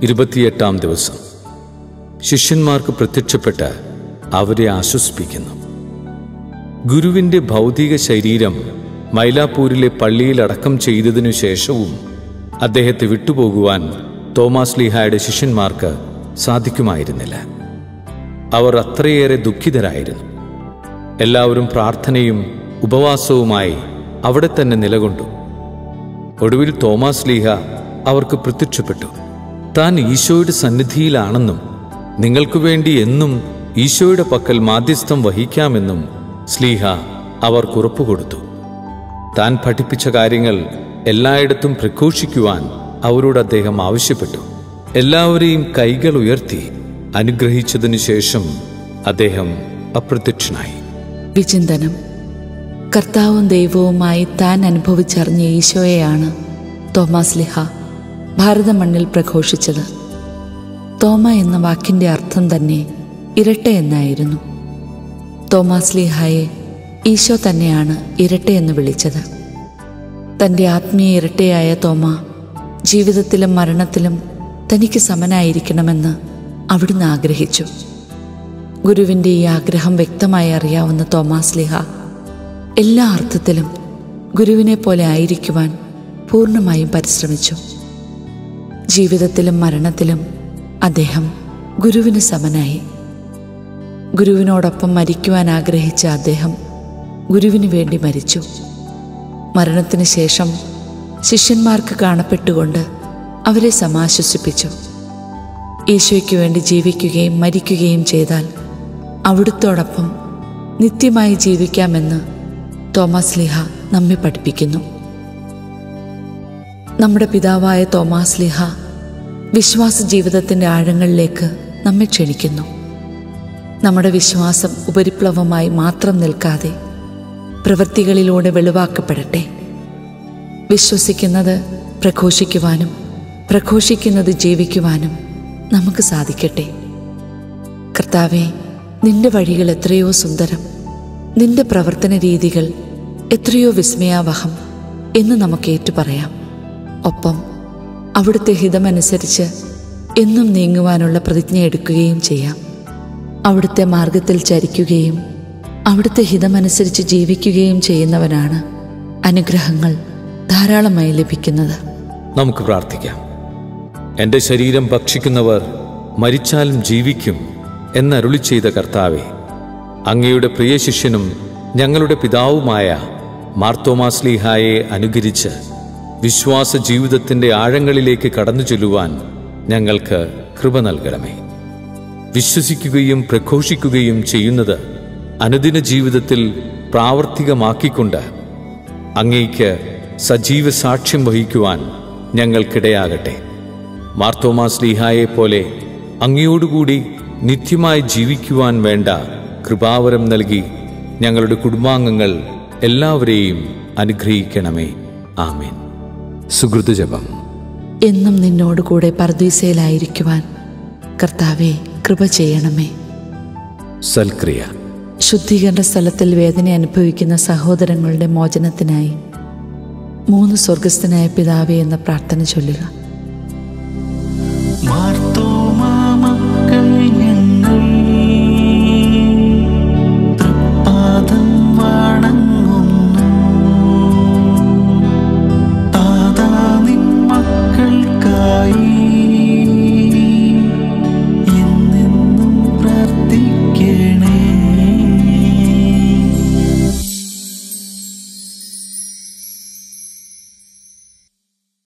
ഇരുപത്തിയെട്ടാം ദിവസം ശിഷ്യന്മാർക്ക് പ്രത്യക്ഷപ്പെട്ട് അവരെ ആശ്വസിപ്പിക്കുന്നു ഗുരുവിൻ്റെ ഭൗതിക ശരീരം മൈലാപ്പൂരിലെ പള്ളിയിൽ അടക്കം ചെയ്തതിനു ശേഷവും അദ്ദേഹത്തെ വിട്ടുപോകുവാൻ തോമാസ് ലീഹായുടെ ശിഷ്യന്മാർക്ക് സാധിക്കുമായിരുന്നില്ല അവർ അത്രയേറെ ദുഃഖിതരായിരുന്നു എല്ലാവരും പ്രാർത്ഥനയും ഉപവാസവുമായി അവിടെ തന്നെ നിലകൊണ്ടു ഒടുവിൽ തോമാസ് ലീഹ അവർക്ക് പ്രത്യക്ഷപ്പെട്ടു താൻ ഈശോയുടെ സന്നിധിയിലാണെന്നും നിങ്ങൾക്കു വേണ്ടി എന്നും ഈശോയുടെ പക്കൽ മാധ്യസ്ഥം വഹിക്കാമെന്നും സ്ലീഹ അവർക്ക് ഉറപ്പുകൊടുത്തു താൻ പഠിപ്പിച്ച കാര്യങ്ങൾ എല്ലായിടത്തും പ്രഘോഷിക്കുവാൻ അവരോട് അദ്ദേഹം ആവശ്യപ്പെട്ടു എല്ലാവരെയും കൈകൾ ഉയർത്തി അനുഗ്രഹിച്ചതിനു ശേഷം അദ്ദേഹം അപ്രത്യക്ഷനായി വിചിന്തനം കർത്താവും ദൈവവുമായി താൻ അനുഭവിച്ചറിഞ്ഞ ഈശോയെയാണ് തോമാസ് ലിഹ ഭാരതമണ്ണിൽ പ്രഘോഷിച്ചത് തോമ എന്ന വാക്കിൻ്റെ അർത്ഥം തന്നെ ഇരട്ട എന്നായിരുന്നു തോമാസ് ലിഹായെ ഈശോ തന്നെയാണ് ഇരട്ട എന്ന് വിളിച്ചത് തൻ്റെ ആത്മീയ ഇരട്ടയായ തോമ ജീവിതത്തിലും മരണത്തിലും തനിക്ക് സമനായിരിക്കണമെന്ന് അവിടുന്ന് ആഗ്രഹിച്ചു ഗുരുവിൻ്റെ ഈ ആഗ്രഹം വ്യക്തമായി അറിയാവുന്ന തോമാസ് ലിഹ എല്ലാ അർത്ഥത്തിലും ഗുരുവിനെ പോലെ ആയിരിക്കുവാൻ പൂർണ്ണമായും പരിശ്രമിച്ചു ജീവിതത്തിലും മരണത്തിലും അദ്ദേഹം ഗുരുവിന് സമനായി ഗുരുവിനോടൊപ്പം മരിക്കുവാൻ ആഗ്രഹിച്ച അദ്ദേഹം ഗുരുവിന് വേണ്ടി മരിച്ചു മരണത്തിന് ശേഷം ശിഷ്യന്മാർക്ക് കാണപ്പെട്ടുകൊണ്ട് അവരെ സമാശ്വസിപ്പിച്ചു ഈശോയ്ക്ക് വേണ്ടി ജീവിക്കുകയും മരിക്കുകയും ചെയ്താൽ അവിടുത്തോടൊപ്പം നിത്യമായി ജീവിക്കാമെന്ന് തോമസ് ലിഹ നമ്മെ പഠിപ്പിക്കുന്നു നമ്മുടെ പിതാവായ തോമാസ് ലിഹ വിശ്വാസ ജീവിതത്തിൻ്റെ ആഴങ്ങളിലേക്ക് നമ്മെ ക്ഷണിക്കുന്നു നമ്മുടെ വിശ്വാസം ഉപരിപ്ലവമായി മാത്രം നിൽക്കാതെ പ്രവൃത്തികളിലൂടെ വെളിവാക്കപ്പെടട്ടെ വിശ്വസിക്കുന്നത് പ്രഘോഷിക്കുവാനും പ്രഘോഷിക്കുന്നത് ജീവിക്കുവാനും നമുക്ക് സാധിക്കട്ടെ കർത്താവെ നിന്റെ വഴികൾ എത്രയോ സുന്ദരം നിന്റെ പ്രവർത്തന രീതികൾ എത്രയോ വിസ്മയാവഹം എന്ന് നമുക്ക് ഏറ്റുപറയാം ഒപ്പം അവിടുത്തെ ഹിതമനുസരിച്ച് എന്നും നീങ്ങുവാനുള്ള പ്രതിജ്ഞ എടുക്കുകയും ചെയ്യാം അവിടുത്തെ മാർഗത്തിൽ ചരിക്കുകയും അവിടുത്തെ ഹിതമനുസരിച്ച് ജീവിക്കുകയും ചെയ്യുന്നവനാണ് അനുഗ്രഹങ്ങൾ ധാരാളമായി ലഭിക്കുന്നത് നമുക്ക് പ്രാർത്ഥിക്കാം എൻ്റെ ശരീരം ഭക്ഷിക്കുന്നവർ മരിച്ചാലും ജീവിക്കും എന്നരുളി ചെയ്ത കർത്താവെ അങ്ങയുടെ പ്രിയ ശിഷ്യനും ഞങ്ങളുടെ പിതാവുമായ മാർത്തോമാസ്ലീഹായെ അനുകരിച്ച് വിശ്വാസ ജീവിതത്തിൻ്റെ ആഴങ്ങളിലേക്ക് കടന്നു ചെല്ലുവാൻ ഞങ്ങൾക്ക് കൃപ നൽകണമേ വിശ്വസിക്കുകയും പ്രഘോഷിക്കുകയും ചെയ്യുന്നത് അനുദിന ജീവിതത്തിൽ പ്രാവർത്തികമാക്കിക്കൊണ്ട് അങ്ങേക്ക് സജീവ സാക്ഷ്യം വഹിക്കുവാൻ ഞങ്ങൾക്കിടയാകട്ടെ മാർത്തോമാസ് ലീഹായെ പോലെ അങ്ങയോടുകൂടി നിത്യമായി ജീവിക്കുവാൻ വേണ്ട കൃപാവരം നൽകി ഞങ്ങളുടെ കുടുംബാംഗങ്ങൾ എല്ലാവരെയും അനുഗ്രഹിക്കണമേ ആമേൻ സുഹൃത്തുജപം എന്നും നിന്നോടുകൂടെ പർദീസയിലായിരിക്കുവാൻ കർത്താവെ കൃപ ചെയ്യണമേ സൽക്രിയ ശുദ്ധീകരണ സ്ഥലത്തിൽ വേദന അനുഭവിക്കുന്ന സഹോദരങ്ങളുടെ മോചനത്തിനായി മൂന്ന് സ്വർഗസ്ഥനായ പിതാവേ എന്ന പ്രാർത്ഥന ചൊല്ലുക